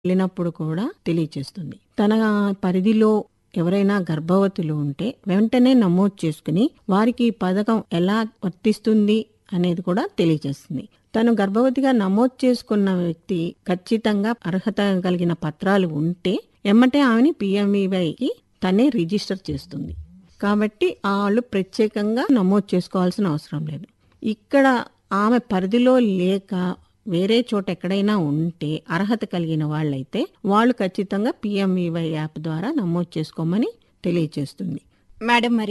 వెళ్ళినప్పుడు కూడా తెలియచేస్తుంది తన పరిధిలో ఎవరైనా గర్భవతులు ఉంటే వెంటనే నమోదు చేసుకుని వారికి ఈ పథకం ఎలా వర్తిస్తుంది అనేది కూడా తెలియజేస్తుంది తను గర్భవతిగా నమోదు చేసుకున్న వ్యక్తి ఖచ్చితంగా అర్హత కలిగిన పత్రాలు ఉంటే ఎమ్మటే ఆమెని పిఎంఈవైకి తనే రిజిస్టర్ చేస్తుంది కాబట్టి వాళ్ళు ప్రత్యేకంగా నమోదు చేసుకోవాల్సిన అవసరం లేదు ఇక్కడ ఆమె పరిధిలో లేక వేరే చోట ఎక్కడైనా ఉంటే అర్హత కలిగిన వాళ్ళైతే వాళ్ళు ఖచ్చితంగా పిఎంఈవై యాప్ ద్వారా నమోదు చేసుకోమని తెలియజేస్తుంది మేడం మరి